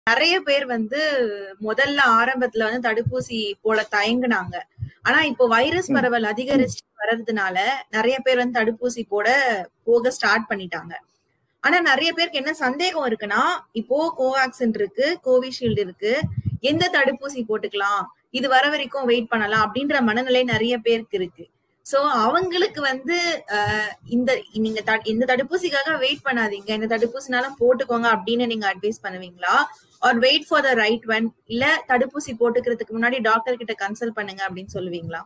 நிறைய பேர் வந்து முதல்ல ஆரம்பத்துல வந்து தடுப்பூசி போட தயங்குனாங்க ஆனா இப்போ வைரஸ் ம். பரவல் அதிகரிச்சு வர்றதுனால நிறைய பேர் வந்து தடுப்பூசி போட போக ஸ்டார்ட் பண்ணிட்டாங்க ஆனா நிறைய பேருக்கு என்ன சந்தேகம் இருக்குன்னா இப்போ கோவேக்சின் இருக்கு கோவிஷீல்டு இருக்கு எந்த தடுப்பூசி போட்டுக்கலாம் இது வர வரைக்கும் வெயிட் பண்ணலாம் அப்படின்ற மனநிலை நிறைய பேருக்கு இருக்கு சோ அவங்களுக்கு வந்து அஹ், இந்த நீங்க த- இந்த தடுப்பூசிக்காக வெயிட் பண்ணாதீங்க இந்த தடுப்பூசினால போட்டுக்கோங்க அப்படின்னு நீங்க அட்வைஸ் பண்ணுவீங்களா or wait for the right one இல்ல தடுப்பூசி போட்டுக்கிறதுக்கு முன்னாடி டாக்டர் கிட்ட கன்சல்ட் பண்ணுங்க அப்படின்னு சொல்லுவீங்களா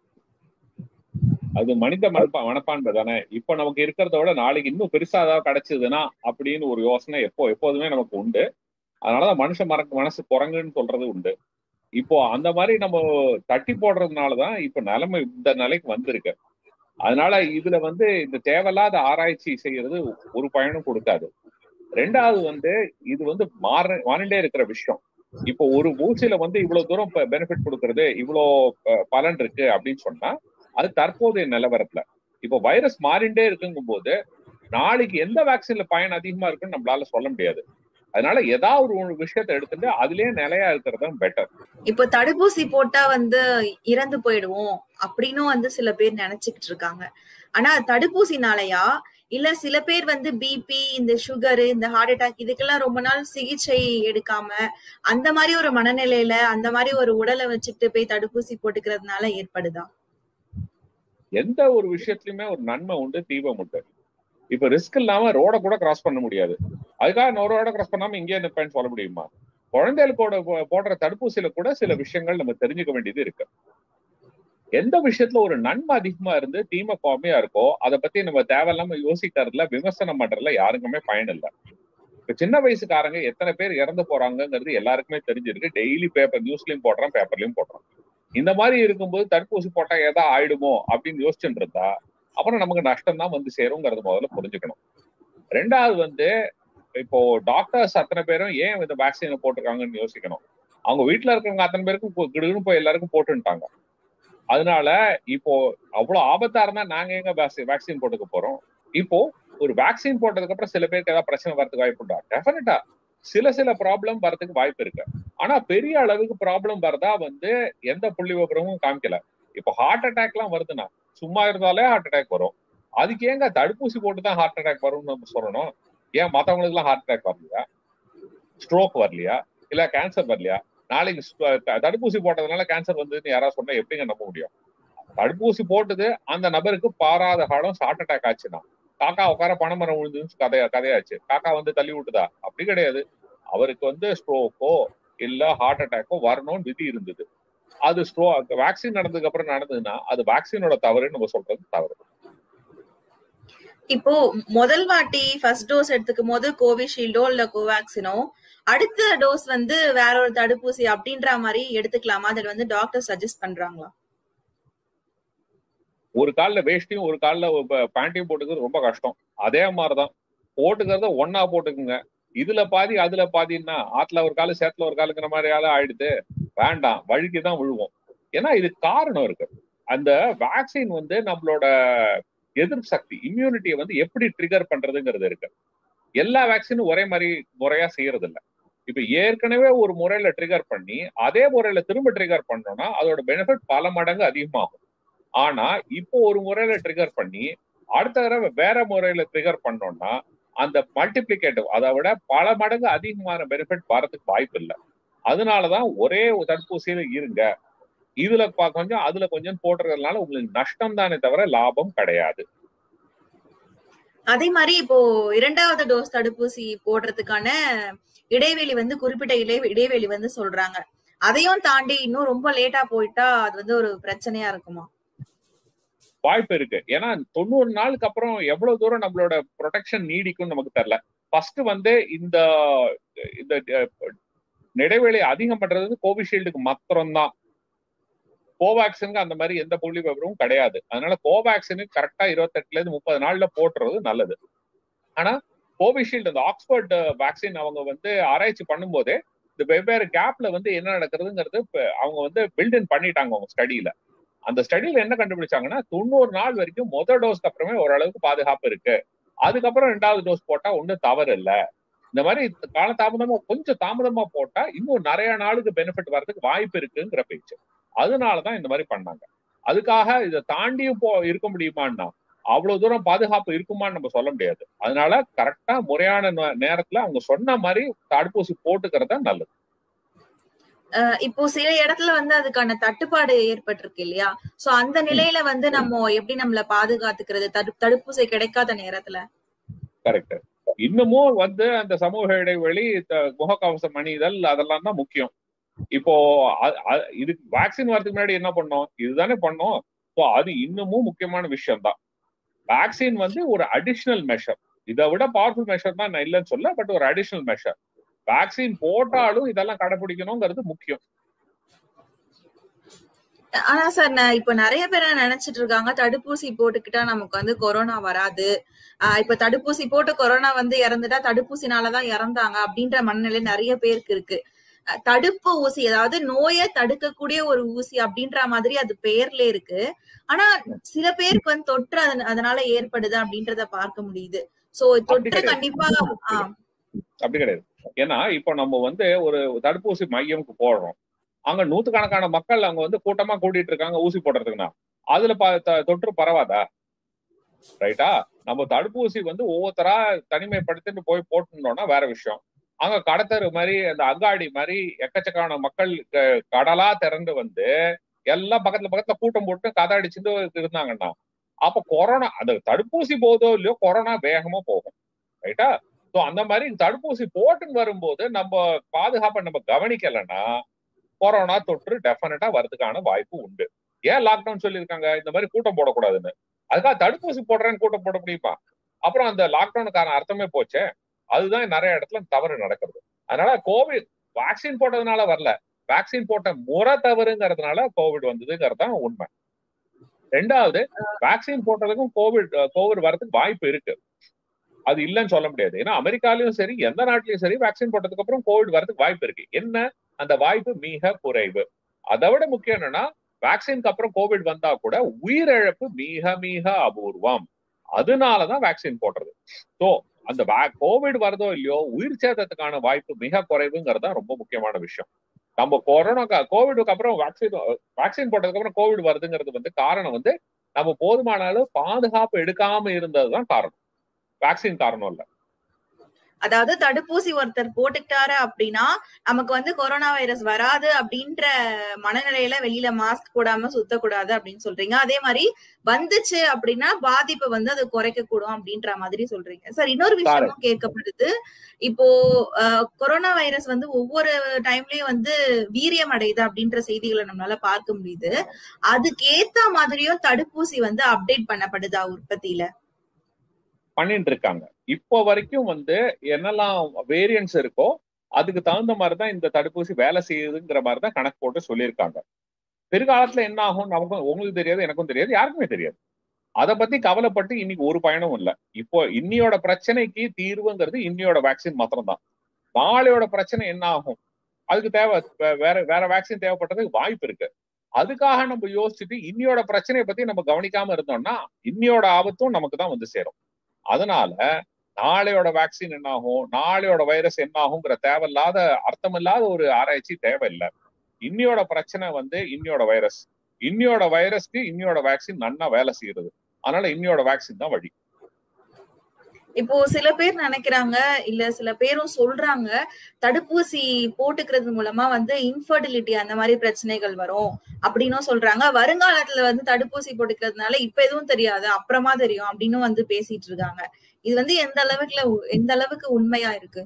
அது மனித மனப்பா மனப்பான்பு தானே இப்ப நமக்கு இருக்கிறத விட நாளைக்கு இன்னும் பெருசா ஏதாவது கிடைச்சதுன்னா அப்படின்னு ஒரு யோசனை எப்போ எப்போதுமே நமக்கு உண்டு அதனாலதான் மனுஷ மறக்க மனசு குரங்குன்னு சொல்றது உண்டு இப்போ அந்த மாதிரி நம்ம தட்டி போடுறதுனாலதான் இப்ப நிலைமை இந்த நிலைக்கு வந்திருக்கு அதனால இதுல வந்து இந்த தேவையில்லாத ஆராய்ச்சி செய்யறது ஒரு பயனும் கொடுக்காது ரெண்டாவது வந்து இது வந்து மாற மாறிண்டே இருக்கிற விஷயம் இப்போ ஒரு ஊசியில வந்து இவ்வளவு தூரம் பெனிஃபிட் கொடுக்கறது இவ்வளோ அஹ், பலன் இருக்கு அப்படின்னு சொன்னா அது தற்போதைய நிலவரத்துல இப்போ வைரஸ் மாறிண்டே இருக்குங்கும் போது நாளைக்கு எந்த வேக்சின்ல பயன் அதிகமா இருக்குன்னு நம்மளால சொல்ல முடியாது அதனால ஏதாவது ஒரு விஷயத்தை எடுத்துட்டு அதுலயே நிலையா இருக்கிறது தான் பெட்டர் இப்போ தடுப்பூசி போட்டா வந்து இறந்து போயிடுவோம் அப்படின்னும் வந்து சில பேர் நினைச்சுக்கிட்டு இருக்காங்க ஆனா தடுப்பூசினாலயா இல்ல சில பேர் வந்து பிபி இந்த சுகர் இந்த ஹார்ட் அட்டாக் இதுக்கெல்லாம் ரொம்ப நாள் சிகிச்சை எடுக்காம அந்த மாதிரி ஒரு மனநிலையில அந்த மாதிரி ஒரு உடலை வச்சுட்டு போய் தடுப்பூசி போட்டுக்கிறதுனால ஏற்படுதா எந்த ஒரு விஷயத்துலயுமே ஒரு நன்மை உண்டு தீபம் உண்டு இப்ப ரிஸ்க் இல்லாம ரோட கூட கிராஸ் பண்ண முடியாது அதுக்காக நான் ரோட கிராஸ் பண்ணாம இங்கே நிப்பேன்னு சொல்ல முடியுமா குழந்தைகளுக்கோட போ- போடுற தடுப்பூசியில கூட சில விஷயங்கள் நம்ம தெரிஞ்சுக்க வேண்டியது இருக்கு எந்த விஷயத்துல ஒரு நன்மை அதிகமா இருந்து தீமை கம்மியா இருக்கோ அதை பத்தி நம்ம தேவையில்லாம யோசிக்கிறதுல விமர்சனம் பண்றதுல யாருக்குமே பயன் இல்லை இப்ப சின்ன வயசுக்காரங்க எத்தனை பேர் இறந்து போறாங்கங்கிறது எல்லாருக்குமே தெரிஞ்சிருக்கு டெய்லி பேப்பர் நியூஸ்லயும் போடுறான் பேப்பர்லயும் போடுறான் இந்த மாதிரி இருக்கும்போது தடுப்பூசி போட்டா ஏதா ஆயிடுமோ அப்படின்னு யோசிச்சுட்டு இருந்தா அப்புறம் நமக்கு நஷ்டம் தான் வந்து சேருங்கிறது முதல்ல புரிஞ்சுக்கணும் ரெண்டாவது வந்து இப்போ டாக்டர்ஸ் அத்தனை பேரும் ஏன் இந்த வேக்சினை போட்டிருக்காங்கன்னு யோசிக்கணும் அவங்க வீட்டுல இருக்கிறவங்க அத்தனை பேருக்கும் இப்போ கிடுகிடுன்னு போய் எல்லாருக்கும் போட்டுட்டாங்க அதனால இப்போ அவ்வளவு ஆபத்தா இருந்தா நாங்க எங்க வேக்சின் போட்டுக்க போறோம் இப்போ ஒரு வேக்சின் போட்டதுக்கு அப்புறம் சில பேருக்கு ஏதாவது பிரச்சனை வரதுக்கு வாய்ப்பு உண்டா டெஃபினட்டா சில சில ப்ராப்ளம் வரதுக்கு வாய்ப்பு இருக்கு ஆனா பெரிய அளவுக்கு ப்ராப்ளம் வரதா வந்து எந்த புள்ளி விவரமும் காமிக்கல இப்போ ஹார்ட் அட்டாக் எல்லாம் வருதுன்னா சும்மா இருந்தாலே ஹார்ட் அட்டாக் வரும் அதுக்கு ஏங்க தடுப்பூசி போட்டு தான் ஹார்ட் அட்டாக் வரும்னு நம்ம சொல்லணும் ஏன் மத்தவங்களுக்கு எல்லாம் ஹார்ட் அட்டாக் வரலையா ஸ்ட்ரோக் வரலையா இல்ல கேன்சர் வரலையா நாளைக்கு ஸ்ட்- த- தடுப்பூசி போட்டதுனால கேன்சர் வந்ததுன்னு யாராவது சொன்னா எப்படிங்க நம்ப முடியும் தடுப்பூசி போட்டது அந்த நபருக்கு பாராத காலம் ஹார்ட் அட்டாக் ஆச்சுன்னா காக்கா உட்கார பணமரம் விழுந்துன்னு கதையா கதையாச்சு காக்கா வந்து தள்ளி விட்டுதா அப்படி கிடையாது அவருக்கு வந்து ஸ்ட்ரோக்கோ இல்ல ஹார்ட் அட்டாக்கோ வரணும்னு விதி இருந்தது அது ஸ்ட்ரோ வேக்சின் நடந்ததுக்கு அப்புறம் நடந்ததுன்னா அது வேக்சினோட தவறுன்னு நம்ம சொல்றது தவறு இப்போ முதல் வாட்டி ஃபர்ஸ்ட் டோஸ் எடுத்துக்கும் போது கோவிஷீல்டோ இல்ல கோவேக்சினோ அடுத்த டோஸ் வந்து வேற ஒரு தடுப்பூசி அப்படின்ற மாதிரி எடுத்துக்கலாமா அதில் வந்து டாக்டர் சஜஸ்ட் பண்றாங்களா ஒரு கால்ல வேஷ்டியும் ஒரு கால்ல பேண்டையும் போட்டுக்கிறது ரொம்ப கஷ்டம் அதே மாதிரிதான் போட்டுக்கிறத ஒன்னா போட்டுக்குங்க இதுல பாதி அதுல பாதின்னா ஆத்துல ஒரு காலு சேத்துல ஒரு காலுங்கிற மாதிரி ஆளு ஆயிடுது வேண்டாம் வழுக்கி தான் விழுவோம் ஏன்னா இது காரணம் இருக்கு அந்த வேக்சின் வந்து நம்மளோட எதிர்ப்பு சக்தி இம்யூனிட்டியை வந்து எப்படி ட்ரிகர் பண்றதுங்கிறது இருக்கு எல்லா வேக்சினும் ஒரே மாதிரி முறையா செய்யறது இல்ல இப்ப ஏற்கனவே ஒரு முறையில ட்ரிகர் பண்ணி அதே முறையில திரும்ப ட்ரிகர் பண்ணோம்னா அதோட பெனிஃபிட் பல மடங்கு அதிகமாகும் ஆனா இப்போ ஒரு முறையில ட்ரிகர் பண்ணி அடுத்த தடவை வேற முறையில ட்ரிகர் பண்ணோம்னா அந்த மல்டிப்ளிகேட்டிவ் அதை விட பல மடங்கு அதிகமான பெனிஃபிட் வரதுக்கு வாய்ப்பு இல்லை அதனாலதான் ஒரே ஒரு தடுப்பூசியில இருங்க இதுல ப- கொஞ்சம் அதுல கொஞ்சம் போடுறதுனால உங்களுக்கு நஷ்டம் தானே தவிர லாபம் கிடையாது அதே மாதிரி இப்போ இரண்டாவது டோஸ் தடுப்பூசி போடுறதுக்கான இடைவெளி வந்து குறிப்பிட்ட இடை இடைவெளி வந்து சொல்றாங்க அதையும் தாண்டி இன்னும் ரொம்ப லேட்டா போயிட்டா அது வந்து ஒரு பிரச்சனையா இருக்குமா வாய்ப்பு இருக்கு ஏன்னா தொண்ணூறு நாளுக்கு அப்புறம் எவ்வளவு தூரம் நம்மளோட ப்ரொடெக்ஷன் நீடிக்கும் நமக்கு தெரியல ஃபர்ஸ்ட் வந்து இந்த இந்த அஹ், இடைவெளி அதிகம் பண்றது வந்து கோவிஷீல்டுக்கு மாத்திரம்தான் கோவேக்சினுக்கு அந்த மாதிரி எந்த புள்ளி விவரமும் கிடையாது அதனால கோவேக்சினுக்கு கரெக்டா இருபத்தெட்டுல இருந்து முப்பது நாள்ல போட்டுறது நல்லது ஆனா கோவிஷீல்டு இந்த ஆக்ஸ்போர்ட் வேக்சின் அவங்க வந்து ஆராய்ச்சி பண்ணும்போதே இந்த வெவ்வேறு கேப்ல வந்து என்ன நடக்குதுங்கிறது இப்ப அவங்க வந்து பில்டின் பண்ணிட்டாங்க அவங்க ஸ்டடியில அந்த ஸ்டடியில என்ன கண்டுபிடிச்சாங்கன்னா தொண்ணூறு நாள் வரைக்கும் முதல் டோஸ்க்கு அப்புறமே ஓரளவுக்கு பாதுகாப்பு இருக்கு அதுக்கப்புறம் ரெண்டாவது டோஸ் போட்டா ஒன்றும் தவறு இல்ல இந்த மாதிரி காலதாமதமா கொஞ்சம் தாமதமா போட்டா இன்னும் நிறைய நாளுக்கு பெனிஃபிட் வர்றதுக்கு வாய்ப்பு இருக்குங்கிற பேச்சு அதனாலதான் இந்த மாதிரி பண்ணாங்க அதுக்காக இதை தாண்டியும் போ இருக்க முடியுமான்னா அவ்வளவு தூரம் பாதுகாப்பு இருக்குமான்னு நம்ம சொல்ல முடியாது அதனால கரெக்டா முறையான நே- நேரத்துல அவங்க சொன்ன மாதிரி தடுப்பூசி போட்டுக்கிறது நல்லது அஹ் இப்போ சில இடத்துல வந்து அதுக்கான தட்டுப்பாடு ஏற்பட்டிருக்கு இல்லையா சோ அந்த நிலையில வந்து நம்ம எப்படி நம்மள பாதுகாத்துக்கிறது தடு- தடுப்பூசி கிடைக்காத நேரத்துல கரெக்ட் இன்னமும் வந்து அந்த சமூக இடைவெளி த- முகக்கவசம் அணிதல் அதெல்லாம் தான் முக்கியம் இப்போ அ- அ- இது வேக்சின் வரதுக்கு முன்னாடி என்ன பண்ணோம் இதுதானே பண்ணோம் ஸோ அது இன்னமும் முக்கியமான விஷயம் தான் வேக்சின் வந்து ஒரு அடிஷனல் மெஷர் இதை விட பவர்ஃபுல் மெஷர் தான் நான் இல்லைன்னு சொல்ல பட் ஒரு அடிஷனல் மெஷர் வேக்சின் போட்டாலும் இதெல்லாம் கடைபிடிக்கணுங்கிறது முக்கியம் ஆனா சார் நான் இப்ப நிறைய பேர் என்ன நினைச்சிட்டு இருக்காங்க தடுப்பூசி போட்டுக்கிட்டா நமக்கு வந்து கொரோனா வராது ஆஹ் இப்ப தடுப்பூசி போட்டு கொரோனா வந்து இறந்துட்டா தடுப்பூசினாலதான் இறந்தாங்க அப்படின்ற மனநிலை நிறைய பேருக்கு இருக்கு அஹ் தடுப்பு ஊசி அதாவது நோயை தடுக்கக்கூடிய ஒரு ஊசி அப்படின்ற மாதிரி அது பெயர்ல இருக்கு ஆனா சில பேருக்கு வந்து தொற்று அதன- அதனால ஏற்படுது அப்படின்றத பார்க்க முடியுது சோ தொற்று கிடையாது. கண்டிப்பா ஆஹ் அப்படி கிடையாது ஏன்னா இப்போ நம்ம வந்து ஒரு தடுப்பூசி மையம்க்கு போடுறோம் அங்க நூத்துக்கணக்கான மக்கள் அங்க வந்து கூட்டமா கூட்டிட்டு இருக்காங்க ஊசி போடுறதுக்குன்னா அதுல ப- த- தொற்று பரவாதா ரைட்டா நம்ம தடுப்பூசி வந்து ஒவ்வொருத்தரா தனிமைப்படுத்திட்டு போய் போட்டுனோம்னா வேற விஷயம் அங்க கடத்தரு மாதிரி அந்த அங்காடி மாதிரி எக்கச்சக்கான மக்கள் க- கடலா திரண்டு வந்து எல்லாம் பக்கத்துல பக்கத்துல கூட்டம் போட்டு கதை அடிச்சுட்டு இருந்தாங்கன்னா அப்ப கொரோனா அந்த தடுப்பூசி போதோ இல்லையோ கொரோனா வேகமா போகும் ரைட்டா ஸோ அந்த மாதிரி தடுப்பூசி போட்டுன்னு வரும்போது நம்ம பாதுகாப்பை நம்ம கவனிக்கலைன்னா கொரோனா தொற்று டெஃபினட்டா வரதுக்கான வாய்ப்பு உண்டு ஏன் லாக்டவுன் சொல்லியிருக்காங்க இந்த மாதிரி கூட்டம் போடக்கூடாதுன்னு அதுக்காக தடுப்பூசி போடுறேன்னு கூட்டம் போட முடியுமா அப்புறம் அந்த லாக்டவுனுக்கான அர்த்தமே போச்சே அதுதான் நிறைய இடத்துல தவறு நடக்கிறது அதனால கோவிட் வேக்சின் போட்டதுனால வரல வேக்சின் போட்ட முறை தவறுங்கிறதுனால கோவிட் வந்ததுங்கிறது தான் உண்மை ரெண்டாவது வேக்சின் போட்டதுக்கும் கோவிட் கோவிட் வரதுக்கு வாய்ப்பு இருக்கு அது இல்லைன்னு சொல்ல முடியாது ஏன்னா அமெரிக்காலயும் சரி எந்த நாட்டிலயும் சரி வேக்சின் போட்டதுக்கு அப்புறம் கோவிட் வரதுக்கு வாய்ப்பு இருக்கு என்ன அந்த வாய்ப்பு மிக குறைவு அதை விட முக்கியம் என்னன்னா வேக்சினுக்கு அப்புறம் கோவிட் வந்தா கூட உயிரிழப்பு மிக மிக அபூர்வம் அதனாலதான் வேக்சின் போடுறது ஸோ அந்த கோவிட் வருதோ இல்லையோ உயிர் சேதத்துக்கான வாய்ப்பு மிக குறைவுங்கிறது தான் ரொம்ப முக்கியமான விஷயம் நம்ம கொரோனா கோவிடுக்கு அப்புறம் வேக்சின் வேக்சின் போட்டதுக்கு அப்புறம் கோவிட் வருதுங்கிறது வந்து காரணம் வந்து நம்ம போதுமான அளவு பாதுகாப்பு எடுக்காம இருந்ததுதான் காரணம் வேக்சின் காரணம் இல்ல அதாவது தடுப்பூசி ஒருத்தர் போட்டுக்கிட்டாரு அப்படின்னா நமக்கு வந்து கொரோனா வைரஸ் வராது அப்படின்ற மனநிலையில வெளியில மாஸ்க் போடாம சுத்தக்கூடாது அப்படின்னு சொல்றீங்க அதே மாதிரி வந்துச்சு அப்படின்னா பாதிப்பை வந்து அது குறைக்க கூடும் அப்படின்ற மாதிரி சொல்றீங்க சார் இன்னொரு விஷயமும் கேட்கப்படுது இப்போ கொரோனா வைரஸ் வந்து ஒவ்வொரு டைம்லயும் வந்து வீரியம் அடையுது அப்படின்ற செய்திகளை நம்மளால பார்க்க முடியுது அதுக்கு ஏத்த மாதிரியும் தடுப்பூசி வந்து அப்டேட் பண்ணப்படுதா உற்பத்தியில பண்ணிட்டு இருக்காங்க இப்போ வரைக்கும் வந்து என்னெல்லாம் வேரியன்ஸ் இருக்கோ அதுக்கு தகுந்த மாதிரி தான் இந்த தடுப்பூசி வேலை செய்யுதுங்கிற மாதிரி தான் கணக்கு போட்டு சொல்லியிருக்காங்க பிற்காலத்துல என்ன ஆகும் நமக்கும் உங்களுக்கு தெரியாது எனக்கும் தெரியாது யாருக்குமே தெரியாது அதை பத்தி கவலைப்பட்டு இன்னைக்கு ஒரு பயணமும் இல்லை இப்போ இன்னியோட பிரச்சனைக்கு தீர்வுங்கிறது இன்னியோட வேக்சின் மாத்திரம் தான் நாளையோட பிரச்சனை என்ன ஆகும் அதுக்கு தேவை வேற வேற வேக்சின் தேவைப்பட்டதுக்கு வாய்ப்பு இருக்கு அதுக்காக நம்ம யோசிச்சுட்டு இன்னியோட பிரச்சனையை பத்தி நம்ம கவனிக்காம இருந்தோம்னா இன்னியோட ஆபத்தும் நமக்கு தான் வந்து சேரும் அதனால நாளையோட வேக்சின் என்ன ஆகும் நாளையோட வைரஸ் என்ன ஆகுங்கிற தேவையில்லாத அர்த்தமில்லாத ஒரு ஆராய்ச்சி தேவையில்லை இன்னியோட பிரச்சனை வந்து இன்னியோட வைரஸ் இன்னியோட வைரஸ்க்கு இன்னியோட வேக்சின் நன்னா வேலை செய்யறது அதனால இன்னியோட வேக்சின் தான் வழி இப்போ சில பேர் நினைக்கிறாங்க இல்ல சில பேரும் சொல்றாங்க தடுப்பூசி போட்டுக்கிறது மூலமா வந்து இன்ஃபர்டிலிட்டி அந்த மாதிரி பிரச்சனைகள் வரும் அப்படின்னும் சொல்றாங்க வருங்காலத்துல வந்து தடுப்பூசி போட்டுக்கிறதுனால இப்ப எதுவும் தெரியாது அப்புறமா தெரியும் அப்படின்னு வந்து பேசிட்டு இருக்காங்க இது வந்து எந்த அளவுக்குல எந்த அளவுக்கு உண்மையா இருக்கு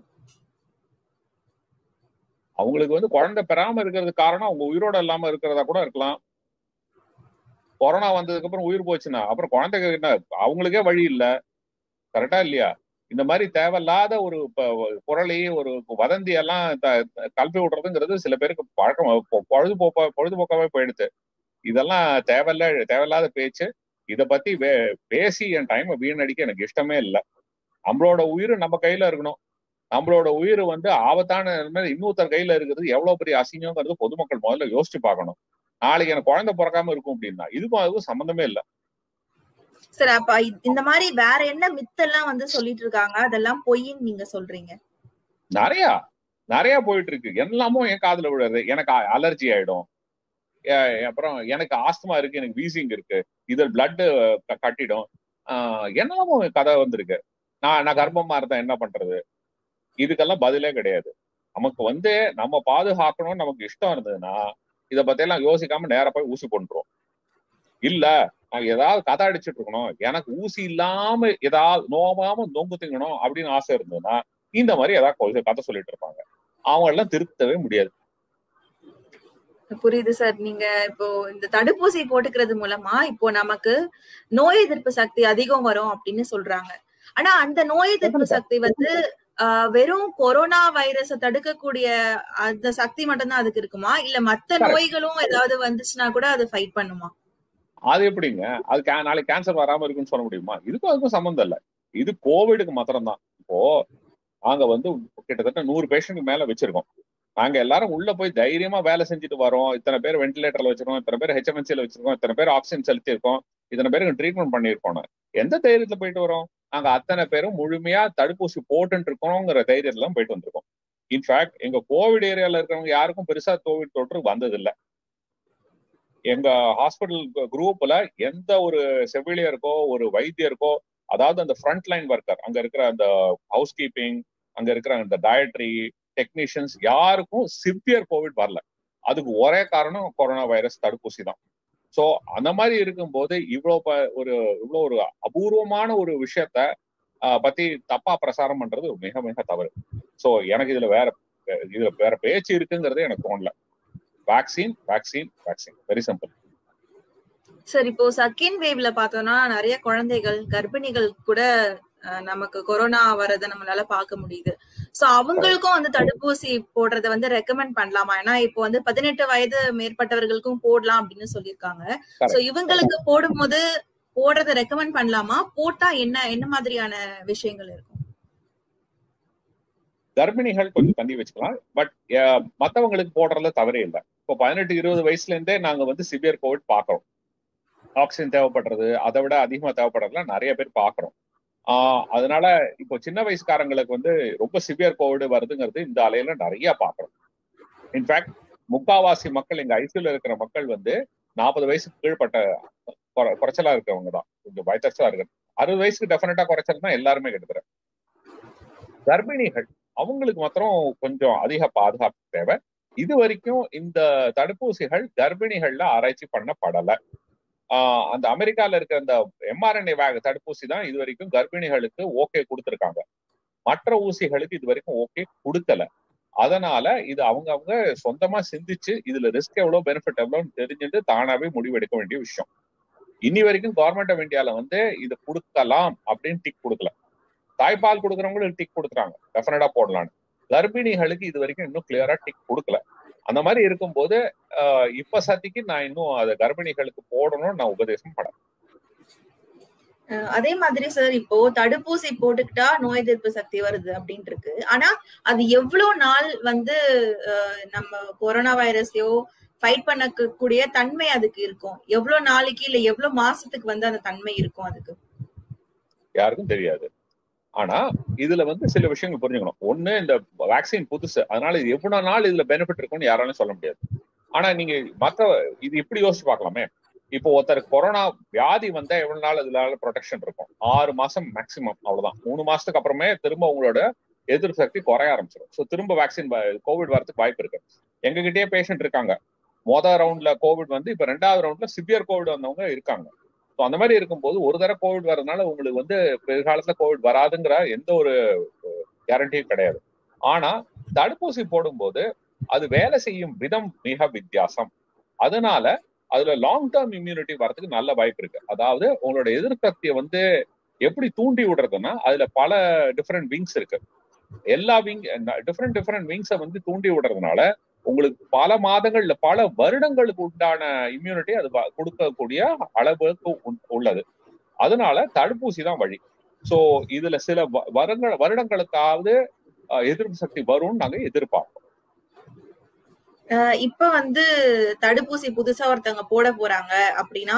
அவங்களுக்கு வந்து குழந்தை பெறாம இருக்கிறது காரணம் அவங்க உயிரோட இல்லாம இருக்கிறதா கூட இருக்கலாம் கொரோனா வந்ததுக்கு அப்புறம் உயிர் போச்சுன்னா அப்புறம் குழந்தைங்க என்ன அவங்களுக்கே வழி இல்லை கரெக்டா இல்லையா இந்த மாதிரி தேவையில்லாத ஒரு குரலை ஒரு வதந்தி எல்லாம் கல்வி விடுறதுங்கிறது சில பேருக்கு பழக்கம் பொழுதுபோக்கா பொழுதுபோக்காவே போயிடுது இதெல்லாம் தேவையில்ல தேவையில்லாத பேச்சு இதை பத்தி பேசி என் டைமை வீணடிக்க எனக்கு இஷ்டமே இல்லை நம்மளோட உயிர் நம்ம கையில இருக்கணும் நம்மளோட உயிர் வந்து ஆபத்தான இன்னொருத்தர் கையில இருக்கிறது எவ்வளவு பெரிய அசிங்கங்கிறது பொதுமக்கள் முதல்ல யோசிச்சு பார்க்கணும் நாளைக்கு எனக்கு குழந்தை பிறக்காம இருக்கும் அப்படின்னா இதுக்கும் அதுக்கும் சம்மந்தமே இல்லை சார் அப்ப இந்த மாதிரி வேற என்ன மித்தெல்லாம் வந்து சொல்லிட்டு இருக்காங்க அதெல்லாம் பொய்ன்னு நீங்க சொல்றீங்க நிறைய நிறைய போயிட்டு இருக்கு எல்லாமும் என் காதுல விழுறது எனக்கு அலர்ஜி ஆயிடும் அஹ் அப்புறம் எனக்கு ஆஸ்துமா இருக்கு எனக்கு வீசிங் இருக்கு இதில் பிளட் கட்டிடும் ஆஹ் என்னெல்லாமோ கதை வந்திருக்கு நான் நான் கர்ப்பமா இருந்தா என்ன பண்றது இதுக்கெல்லாம் பதிலே கிடையாது நமக்கு வந்து நம்ம பாதுகாக்கணும்னு நமக்கு இஷ்டம் இருந்ததுன்னா இதை பத்தியெல்லாம் யோசிக்காம நேரா போய் ஊசி போட்டுரும் இல்ல நான் ஏதாவது கதை அடிச்சிட்டு இருக்கணும் எனக்கு ஊசி இல்லாம ஏதாவது நோவாம நொங்கு திங்கணும் அப்படின்னு ஆசை இருந்ததுன்னா இந்த மாதிரி ஏதாவது கொஞ்சம் கதை சொல்லிட்டு இருப்பாங்க அவங்க எல்லாம் திருத்தவே முடியாது புரியுது சார் நீங்க இப்போ இந்த தடுப்பூசி போட்டுக்கிறது மூலமா இப்போ நமக்கு நோய் எதிர்ப்பு சக்தி அதிகம் வரும் அப்படின்னு சொல்றாங்க ஆனா அந்த நோய் எதிர்ப்பு சக்தி வந்து ஆஹ், வெறும் கொரோனா வைரஸ தடுக்கக்கூடிய அந்த சக்தி மட்டும்தான் அதுக்கு இருக்குமா இல்ல மத்த Correct. நோய்களும் ஏதாவது வந்துச்சுன்னா கூட அது ஃபைட் பண்ணுமா அது எப்படிங்க அது கே- நாளைக்கு கேன்சர் வராம இருக்குன்னு சொல்ல முடியுமா இதுக்கும் அதுக்கும் சம்மந்தம் இல்ல இது கோவிடுக்கு மாத்திரம் தான் இப்போ நாங்க வந்து கிட்டத்தட்ட நூறு பேஷண்ட் மேல வச்சிருக்கோம் நாங்க எல்லாரும் உள்ள போய் தைரியமா வேலை செஞ்சுட்டு வரோம் இத்தனை பேர் வென்டிலேட்டர்ல வச்சிருக்கோம் இத்தனை பேர் ஹெச்எம்என்சில வச்சிருக்கோம் இத்தனை பேர் ஆக்சிஜன் செலுத்தியிருக்கோம் இத்தனை பேருக்கு ட்ரீட்மெண்ட் பண்ணியிருக்கோம் எந்த தைரியத்துல போயிட்டு வரோம் நாங்க அத்தனை பேரும் முழுமையா தடுப்பூசி போட்டுட்டு இருக்கோங்கிற தைரியத்துல தான் போயிட்டு வந்திருக்கோம் இன்ஃபேக்ட் எங்க கோவிட் ஏரியால இருக்கிறவங்க யாருக்கும் பெருசா கோவிட் தொற்று வந்தது இல்ல எங்க ஹாஸ்பிட்டல் குரூப்ல எந்த ஒரு செவிலியருக்கோ ஒரு வைத்தியருக்கோ அதாவது அந்த ஃப்ரண்ட் லைன் ஒர்க்கர் அங்க இருக்கிற அந்த ஹவுஸ் கீப்பிங் அங்க இருக்கிற அந்த டயட்ரி டெக்னீஷியன்ஸ் யாருக்கும் சிவியர் கோவிட் வரல அதுக்கு ஒரே காரணம் கொரோனா வைரஸ் தடுப்பூசி தான் சோ அந்த மாதிரி இருக்கும்போது இவ்வளவு ப- ஒரு இவ்வளவு ஒரு அபூர்வமான ஒரு விஷயத்த ஆஹ், பத்தி தப்பா பிரசாரம் பண்றது மிக மிக தவறு சோ எனக்கு இதுல வேற இதுல வேற பேச்சு இருக்குங்கிறது எனக்கு தோணல vaccine vaccine vaccine very simple sir இப்போ செகண்ட் வேவ்ல பார்த்தோம்னா நிறைய குழந்தைகள் கர்ப்பிணிகள் கூட அஹ், நமக்கு கொரோனா வரதை நம்மளால பார்க்க முடியுது சோ அவங்களுக்கும் வந்து தடுப்பூசி போடுறத வந்து ரெக்கமெண்ட் பண்ணலாமா ஏன்னா இப்போ வந்து பதினெட்டு வயது மேற்பட்டவர்களுக்கும் போடலாம் அப்படின்னு சொல்லியிருக்காங்க சோ இவங்களுக்கு போடும்போது போடுறத ரெக்கமெண்ட் பண்ணலாமா போட்டா என்ன என்ன மாதிரியான விஷயங்கள் இருக்கும் கர்ப்பிணிகள் கொஞ்சம் தண்ணி வச்சுக்கலாம் பட் மத்தவங்களுக்கு போடுறதுல தவறே இல்லை இப்போ பதினெட்டு இருபது வயசுல இருந்தே நாங்க வந்து சிவியர் கோவிட் பாக்குறோம் ஆக்சிஜன் தேவைப்படுறது அதை விட அதிகமா தேவைப்படுறதுலாம் நிறைய பேர் பாக்குறோம் ஆஹ் அதனால இப்போ சின்ன வயசுக்காரங்களுக்கு வந்து ரொம்ப சிவியர் கோவிட் வருதுங்கிறது இந்த அலையில நிறைய பாக்குறோம் இன்ஃபேக்ட் முக்காவாசி மக்கள் எங்க ஐசியூல இருக்கிற மக்கள் வந்து நாற்பது வயசுக்கு கீழ்பட்ட குறை- குறைச்சலா இருக்கிறவங்க தான் கொஞ்சம் வயத்தச்சலா இருக்கு அறுபது வயசுக்கு டெஃபினட்டா குறைச்சல் தான் எல்லாருமே கிட்டத்தட்ட கர்ப்பிணிகள் அவங்களுக்கு மாத்திரம் கொஞ்சம் அதிக பாதுகாப்பு தேவை இது வரைக்கும் இந்த தடுப்பூசிகள் கர்ப்பிணிகள்ல ஆராய்ச்சி பண்ணப்படல ஆஹ் அந்த அமெரிக்கால இருக்கிற அந்த எம்ஆர்என்ஏ வேக தடுப்பூசி தான் இது வரைக்கும் கர்ப்பிணிகளுக்கு ஓகே கொடுத்திருக்காங்க மற்ற ஊசிகளுக்கு இது வரைக்கும் ஓகே கொடுக்கல அதனால இது அவங்க அவங்க சொந்தமா சிந்திச்சு இதுல ரிஸ்க் எவ்வளவு பெனிஃபிட் எவ்வளவுன்னு தெரிஞ்சுட்டு தானாவே முடிவெடுக்க வேண்டிய விஷயம் இனி வரைக்கும் கவர்மெண்ட் ஆஃப் இந்தியால வந்து இது கொடுக்கலாம் அப்படின்னு டிக் கொடுக்கல தாய்ப்பால் கொடுக்குறவங்களுக்கு டிக் கொடுக்குறாங்க டெஃபினட்டா போடலான்னு கர்ப்பிணிகளுக்கு இது வரைக்கும் இன்னும் கிளியரா டிக் கொடுக்கல அந்த மாதிரி இருக்கும்போது ஆஹ் இப்ப சத்திக்கு நான் இன்னும் அதை கர்ப்பிணிகளுக்கு போடணும்னு நான் உபதேசம் பட அஹ் அதே மாதிரி சார் இப்போ தடுப்பூசி போட்டுக்கிட்டா நோய் எதிர்ப்பு சக்தி வருது அப்படின்னு இருக்கு ஆனா அது எவ்வளவு நாள் வந்து அஹ், நம்ம கொரோனா வைரஸையோ ஃபைட் பண்ணக்கூடிய தன்மை அதுக்கு இருக்கும் எவ்வளவு நாளைக்கு இல்ல எவ்வளவு மாசத்துக்கு வந்து அந்த தன்மை இருக்கும் அதுக்கு யாருக்கும் தெரியாது ஆனா இதுல வந்து சில விஷயங்கள் புரிஞ்சுக்கணும் ஒண்ணு இந்த வேக்சின் புதுசு அதனால இது எவ்வளவு நாள் இதுல பெனிஃபிட் இருக்கும்னு யாராலும் சொல்ல முடியாது ஆனா நீங்க மத்த இது இப்படி யோசிச்சு பார்க்கலாமே இப்போ ஒருத்தருக்கு கொரோனா வியாதி வந்தா எவ்வளவு நாள் இதுல ப்ரொடெக்ஷன் இருக்கும் ஆறு மாசம் மேக்சிமம் அவ்வளவுதான் மூணு மாசத்துக்கு அப்புறமே திரும்ப உங்களோட எதிர்ப்பு சக்தி குறைய ஆரம்பிச்சிடும் ஸோ திரும்ப வேக்சின் கோவிட் வரதுக்கு வாய்ப்பு இருக்கு எங்ககிட்டயே பேஷண்ட் இருக்காங்க மொதல் ரவுண்ட்ல கோவிட் வந்து இப்ப ரெண்டாவது ரவுண்ட்ல சிவியர் கோவிட் வந்தவங்க இருக்காங்க ஸோ அந்த மாதிரி இருக்கும்போது ஒரு தடவை கோவிட் வரதுனால உங்களுக்கு வந்து பிற்காலத்துல கோவிட் வராதுங்கிற எந்த ஒரு கேரண்டியும் கிடையாது ஆனா தடுப்பூசி போடும்போது அது வேலை செய்யும் விதம் மிக வித்தியாசம் அதனால அதுல லாங் டேர்ம் இம்யூனிட்டி வரதுக்கு நல்ல வாய்ப்பு இருக்கு அதாவது உங்களோட எதிர்சக்தியை வந்து எப்படி தூண்டி விடுறதுன்னா அதுல பல டிஃப்ரெண்ட் விங்ஸ் இருக்கு எல்லா விங் டிஃப்ரெண்ட் டிஃப்ரெண்ட் விங்ஸை வந்து தூண்டி விடுறதுனால உங்களுக்கு பல மாதங்கள் இல்ல பல வருடங்களுக்கு உண்டான இம்யூனிட்டி அது வ- கொடுக்கக்கூடிய அளவுக்கு உள்- உள்ளது அதனால தடுப்பூசி தான் வழி சோ இதுல சில வ- வருங்க வருடங்களுக்காவது அஹ், எதிர்ப்பு சக்தி வரும்னு நாங்க எதிர்பார்ப்போம் அஹ் இப்ப வந்து தடுப்பூசி புதுசா ஒருத்தவங்க போட போறாங்க அப்படின்னா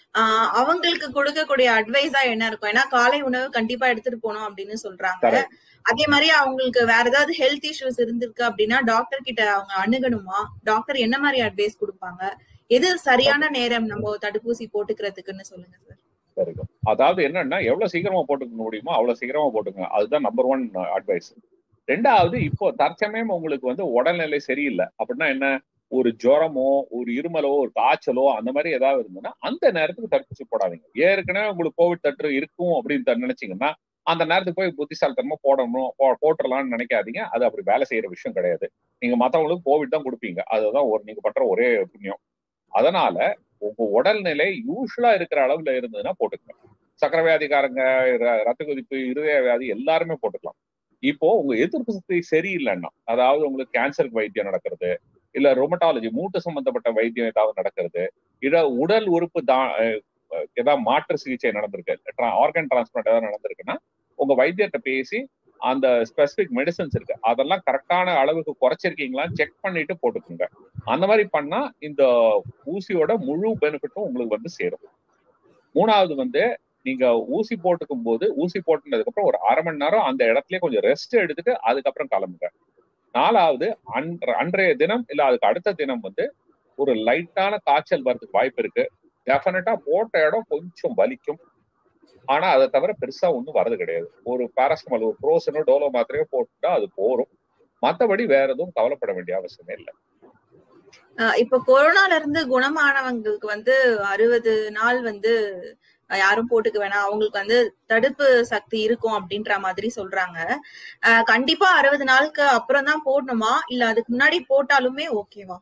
ஆஹ் அவங்களுக்கு கொடுக்கக்கூடிய அட்வைஸா என்ன இருக்கும் ஏன்னா காலை உணவு கண்டிப்பா எடுத்துட்டு போகணும் அப்படின்னு சொல்றாங்க Correct. அதே மாதிரி அவங்களுக்கு வேற ஏதாவது ஹெல்த் இஷ்யூஸ் இருந்திருக்கு அப்படின்னா டாக்டர் கிட்ட அவங்க அணுகணுமா டாக்டர் என்ன மாதிரி அட்வைஸ் கொடுப்பாங்க எது சரியான நேரம் நம்ம தடுப்பூசி போட்டுக்கிறதுக்குன்னு சொல்லுங்க சார் வெரி குட் அதாவது என்னன்னா எவ்வளவு சீக்கிரமா போட்டுக்க முடியுமோ அவ்வளவு சீக்கிரமா போட்டுங்க அதுதான் நம்பர் ஒன் அட்வைஸ் ரெண்டாவது இப்போ தற்சமயம் உங்களுக்கு வந்து உடல்நிலை சரியில்லை அப்படின்னா என்ன ஒரு ஜுரமோ ஒரு இருமலோ ஒரு காய்ச்சலோ அந்த மாதிரி ஏதாவது இருந்ததுன்னா அந்த நேரத்துக்கு தடுப்பூசி போடாதீங்க ஏற்கனவே உங்களுக்கு கோவிட் தட்டு இருக்கும் அப்படின்னு த- நினைச்சீங்கன்னா அந்த நேரத்துக்கு போய் புத்திசாலித்தனமா போடணும் போ- போட்டுறலாம்னு நினைக்காதீங்க அது அப்படி வேலை செய்யற விஷயம் கிடையாது நீங்க மத்தவங்களுக்கு கோவிட் தான் கொடுப்பீங்க அதுதான் ஒரு நீங்க பண்ற ஒரே புண்ணியம் அதனால உங்க உடல்நிலை யூஸ்வலா இருக்கிற அளவுல இருந்ததுன்னா போட்டுக்கங்க சக்கரை வியாதிக்காரங்க ர- ரத்த கொதிப்பு இருதய வியாதி எல்லாருமே போட்டுக்கலாம் இப்போ உங்க எதிர்ப்பு சக்தி சரியில்லைன்னா அதாவது உங்களுக்கு கேன்சருக்கு வைத்தியம் நடக்கிறது இல்ல ரொமட்டாலஜி மூட்டு சம்பந்தப்பட்ட வைத்தியம் ஏதாவது நடக்கிறது இல்ல உடல் உறுப்பு தா அஹ் ஏதாவது மாற்று சிகிச்சை நடந்திருக்கு ஆர்கன் டிரான்ஸ்பிளான்ட் ஏதாவது நடந்திருக்குன்னா உங்க வைத்தியர்கிட்ட பேசி அந்த ஸ்பெசிபிக் மெடிசன்ஸ் இருக்கு அதெல்லாம் கரெக்டான அளவுக்கு குறைச்சிருக்கீங்களான்னு செக் பண்ணிட்டு போட்டுக்கோங்க அந்த மாதிரி பண்ணா இந்த ஊசியோட முழு பெனிஃபிட்டும் உங்களுக்கு வந்து சேரும் மூணாவது வந்து நீங்க ஊசி போட்டுக்கும் போது ஊசி போட்டுனதுக்கு அப்புறம் ஒரு அரை மணி நேரம் அந்த இடத்துலயே கொஞ்சம் ரெஸ்ட் எடுத்துட்டு அதுக்கப்புறம் கிளம்புங்க நாலாவது அன்ற அன்றைய தினம் இல்ல அதுக்கு அடுத்த தினம் வந்து ஒரு லைட்டான காய்ச்சல் வரதுக்கு வாய்ப்பு இருக்கு டெஃபினட்டா போட்ட இடம் கொஞ்சம் வலிக்கும் ஆனா அதை தவிர பெருசா ஒண்ணும் வரது கிடையாது ஒரு பாராசமல் ஒரு ப்ரோசனோ டோலோ மாத்திரையோ போட்டுட்டா அது போரும் மத்தபடி வேற எதுவும் கவலைப்பட வேண்டிய அவசியமே இல்லை ஆஹ் இப்ப கொரோனால இருந்து குணமானவங்களுக்கு வந்து அறுபது நாள் வந்து அஹ் யாரும் போட்டுக்க வேணாம் அவங்களுக்கு வந்து தடுப்பு சக்தி இருக்கும் அப்படின்ற மாதிரி சொல்றாங்க ஆஹ் கண்டிப்பா அறுபது நாளுக்கு அப்புறம் தான் போடணுமா இல்ல அதுக்கு முன்னாடி போட்டாலுமே ஓகேவா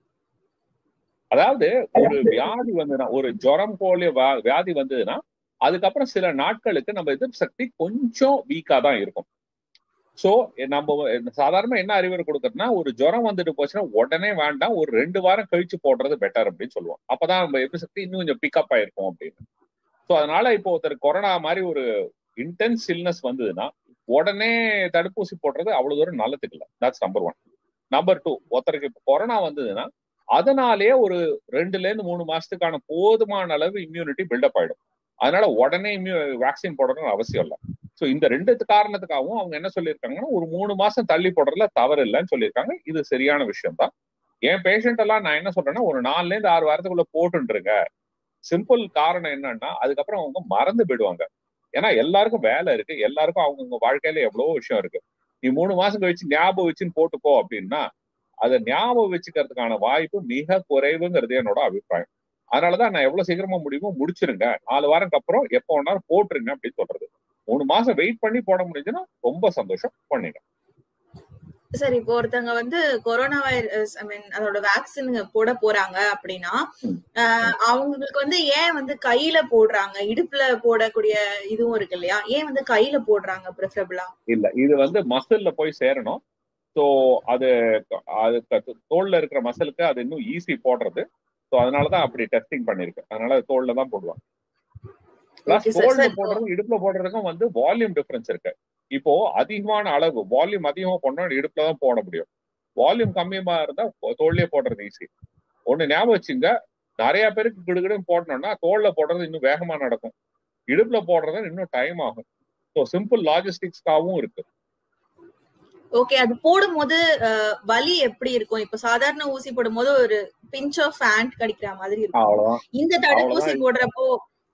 அதாவது ஒரு வியாதி வந்துன்னா ஒரு ஜுரம் போலிய வா- வியாதி வந்ததுன்னா அதுக்கப்புறம் சில நாட்களுக்கு நம்ம எதிர்ப்பு சக்தி கொஞ்சம் வீக்கா தான் இருக்கும் சோ நம்ம சாதாரண என்ன அறிவுரை கொடுக்கறதுனா ஒரு ஜுரம் வந்துட்டு போச்சுன்னா உடனே வேண்டாம் ஒரு ரெண்டு வாரம் கழிச்சு போடுறது பெட்டர் அப்படின்னு சொல்லுவோம் அப்பதான் நம்ம எதிர்ப்பு சக்தி இன்னும் கொஞ்சம் பிக்கப் ஆயிருக்கும் அப்படின்னு சோ அதனால இப்போ ஒருத்தர் கொரோனா மாதிரி ஒரு இன்டென்ஸ் இல்னஸ் வந்ததுன்னா உடனே தடுப்பூசி போடுறது அவ்வளவு தூரம் நல்லதுக்கு இல்லை that's number one number two ஒருத்தருக்கு இப்போ கொரோனா வந்ததுன்னா அதனாலேயே ஒரு ரெண்டுல இருந்து மூணு மாசத்துக்கான போதுமான அளவு இம்யூனிட்டி பில்டப் ஆயிடும் அதனால உடனே இம்யூ வேக்சின் போடணும்னு அவசியம் இல்லை ஸோ இந்த ரெண்டு காரணத்துக்காகவும் அவங்க என்ன சொல்லியிருக்காங்கன்னா ஒரு மூணு மாசம் தள்ளி போடுறதுல தவறு இல்லைன்னு சொல்லியிருக்காங்க இது சரியான விஷயம் தான் என் பேஷண்ட் எல்லாம் நான் என்ன சொல்றேன்னா ஒரு நாலுல இருந்து ஆறு வாரத்துக்குள்ள போட்டுருங்க சிம்பிள் காரணம் என்னன்னா அதுக்கப்புறம் அவங்க மறந்து போயிடுவாங்க ஏன்னா எல்லாருக்கும் வேலை இருக்கு எல்லாருக்கும் அவங்கவுங்க வாழ்க்கையில எவ்வளவோ விஷயம் இருக்கு நீ மூணு மாசம் கழிச்சு ஞாபகம் வச்சுன்னு போட்டுக்கோ அப்படின்னா அதை ஞாபகம் வச்சுக்கிறதுக்கான வாய்ப்பு மிக குறைவுங்கிறது என்னோட அபிப்பிராயம் அதனாலதான் நான் எவ்வளவு சீக்கிரமா முடியுமோ முடிச்சிருங்க நாலு வாரத்துக்கு அப்புறம் எப்போ வேணாலும் போட்டுருங்க அப்படின்னு சொல்றது மூணு மாசம் வெயிட் பண்ணி போட முடிஞ்சுன்னா ரொம்ப சந்தோஷம் பண்ணுங்க சரி இப்போ ஒருத்தவங்க வந்து கொரோனா வைரஸ் ஐ மீன் அதோட வேக்சின் போட போறாங்க அப்படின்னா ம். ஆஹ் அவங்களுக்கு வந்து ஏன் வந்து கையில போடுறாங்க இடுப்புல போடக்கூடிய இதுவும் இருக்கு இல்லையா ஏன் வந்து கையில போடுறாங்க ப்ரிஃபரபிளா இல்ல இது வந்து மசில்ல போய் சேரணும் ஸோ அது அது க- தோல்ல இருக்கிற மசிலுக்கு அது இன்னும் ஈஸி போடுறது ஸோ அதனாலதான் அப்படி டெஸ்டிங் பண்ணிருக்கு அதனால அது தோல்ல தான் போடுவாங்க பிளஸ் Okay, sir. தோல்ல Sir, இப்போ- போடுறதுக்கும் இடுப்புல போடுறதுக்கும் வந்து வால்யூம் டிஃபரன்ஸ் இருக்கு இப்போ அதிகமான அளவு வால்யூம் அதிகமா போடணும் இடுப்புல தான் போட முடியும் வால்யூம் கம்மியமா இருந்தா தோல்லையே போடுறது ஈஸி ஒண்ணு ஞாபகம் வச்சுங்க நிறைய பேருக்கு கிடுகிடுன்னு போடணும்னா தோல்ல போடுறது இன்னும் வேகமா நடக்கும் இடுப்புல போடுறது இன்னும் டைம் ஆகும் ஸோ சிம்பிள் லாஜிஸ்டிக்ஸ்க்காகவும் இருக்கு ஓகே அது போடும்போது அஹ், வலி எப்படி இருக்கும் இப்ப சாதாரண ஊசி போடும்போது ஒரு பிஞ்ச் ஆஃப் ஃபேண்ட் கடிக்கிற மாதிரி இருக்கும் அவ்வளவுதான் இந்த தடுப்பூசி அவ்வளவுதான். போடுறப்போ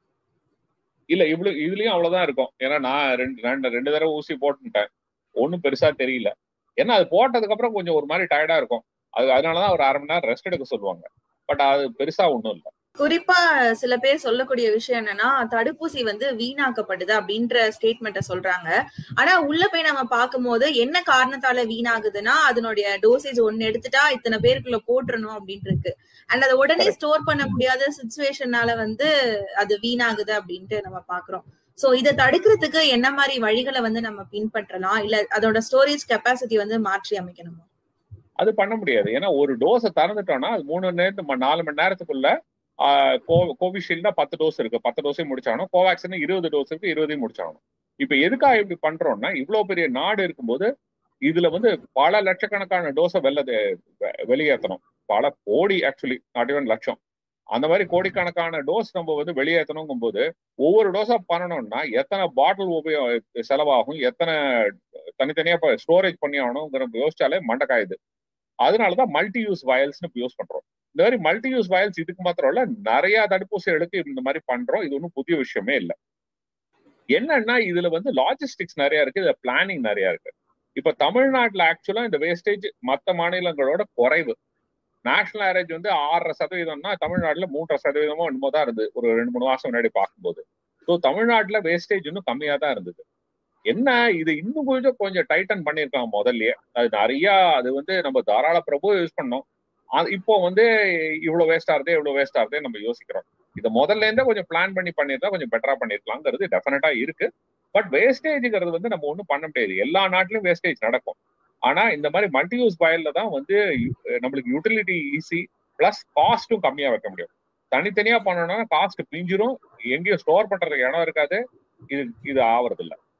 இல்ல இவ்வளவு இதுலயும் அவ்வளவுதான் இருக்கும் ஏன்னா நான் ரெண்டு ரெண்டு ரெண்டு தடவை ஊசி போட்டுட்டேன் ஒன்றும் பெருசா தெரியல ஏன்னா அது போட்டதுக்கு அப்புறம் கொஞ்சம் ஒரு மாதிரி டயர்டா இருக்கும் அது அதனாலதான் ஒரு அரை மணி நேரம் ரெஸ்ட் எடுக்க சொல்லுவாங்க பட் அது பெருசா ஒன்றும் இல்லை குறிப்பா சில பேர் சொல்லக்கூடிய விஷயம் என்னன்னா தடுப்பூசி வந்து வீணாக்கப்படுது அப்படின்ற ஸ்டேட்மெண்ட்டை சொல்றாங்க ஆனா உள்ள போய் நம்ம பார்க்கும்போது என்ன காரணத்தால வீணாகுதுன்னா அதனுடைய டோசேஜ் ஒன்னு எடுத்துட்டா இத்தனை பேருக்குள்ள போட்டுறணும் அப்படின்னு இருக்கு அண்ட் அதை உடனே ஸ்டோர் பண்ண முடியாத சுச்சுவேஷனால வந்து அது வீணாகுது அப்படின்ட்டு நம்ம பாக்குறோம் சோ இதை தடுக்கிறதுக்கு என்ன மாதிரி வழிகளை வந்து நம்ம பின்பற்றலாம் இல்ல அதோட ஸ்டோரேஜ் கெப்பாசிட்டி வந்து மாற்றி அமைக்கணுமா அது பண்ண முடியாது ஏன்னா ஒரு டோஸை திறந்துட்டோம்னா அது மூணு மணி நேரத்து நாலு மணி நேரத்துக்குள்ள ஆஹ், கோ- கோவிஷீல்டா பத்து டோஸ் இருக்கு பத்து டோஸையும் முடிச்சாகணும் கோவேக்சின் இருபது டோஸ் இருக்கு இருபதையும் முடிச்சாகணும் இப்ப எதுக்காக இப்படி பண்றோம்னா இவ்வளவு பெரிய நாடு இருக்கும்போது இதுல வந்து பல லட்சக்கணக்கான டோஸை வெளில வெ- வெளியேற்றணும் பல கோடி ஆக்சுவலி நாட் ஈவன் லட்சம் அந்த மாதிரி கோடிக்கணக்கான டோஸ் நம்ம வந்து வெளியேற்றணுங்கும் போது ஒவ்வொரு டோஸா பண்ணணும்னா எத்தனை பாட்டில் உபயோக செலவாகும் எத்தனை தனித்தனியா இப்போ ஸ்டோரேஜ் பண்ணி ஆகணுங்கிற யோசிச்சாலே மண்டக்காயுது அதனாலதான் மல்டி யூஸ் வயல்ஸ்னு இப்போ யூஸ் பண்றோம் இந்த மாதிரி மல்டி யூஸ் வயல்ஸ் இதுக்கு மாத்திரம் இல்ல நிறைய தடுப்பூசிகளுக்கு இந்த மாதிரி பண்றோம் இது ஒன்றும் புதிய விஷயமே இல்லை என்னன்னா இதுல வந்து லாஜிஸ்டிக்ஸ் நிறைய இருக்கு இதுல பிளானிங் நிறைய இருக்கு இப்ப தமிழ்நாட்டுல ஆக்சுவலா இந்த வேஸ்டேஜ் மற்ற மாநிலங்களோட குறைவு நேஷனல் ஆவரேஜ் வந்து ஆறரை சதவீதம்னா தமிழ்நாட்டுல மூன்றரை சதவீதமோ என்னமோ தான் இருந்தது ஒரு ரெண்டு மூணு மாசம் முன்னாடி பார்க்கும்போது ஸோ தமிழ்நாட்டுல வேஸ்டேஜ் இன்னும் கம்மியா தான் இருந்தது என்ன இது இன்னும் கொஞ்சம் கொஞ்சம் டைட்டன் பண்ணியிருக்காங்க முதல்லயே அது நிறைய அது வந்து நம்ம தாராள பிரபு யூஸ் பண்ணோம் இப்போ வந்து இவ்வளவு வேஸ்ட் ஆகுது இவ்வளவு வேஸ்ட் ஆகுது நம்ம யோசிக்கிறோம் இதை முதல்ல இருந்தே கொஞ்சம் பிளான் பண்ணி பண்ணியிருந்தா கொஞ்சம் பெட்டரா பண்ணிருக்கலாங்கிறது டெஃபினட்டா இருக்கு பட் வேஸ்டேஜ்ங்கிறது வந்து நம்ம ஒன்றும் பண்ண முடியாது எல்லா நாட்டிலும் வேஸ்டேஜ் நடக்கும் ஆனா இந்த மாதிரி மல்டி யூஸ் வயல்ல தான் வந்து நம்மளுக்கு யூட்டிலிட்டி ஈஸி பிளஸ் காஸ்ட்டும் கம்மியா வைக்க முடியும் தனித்தனியா பண்ணணும்னா காஸ்ட் பிஞ்சிரும் எங்கேயும் ஸ்டோர் பண்றதுக்கு இடம் இருக்காது இது இது ஆவறது இல்லை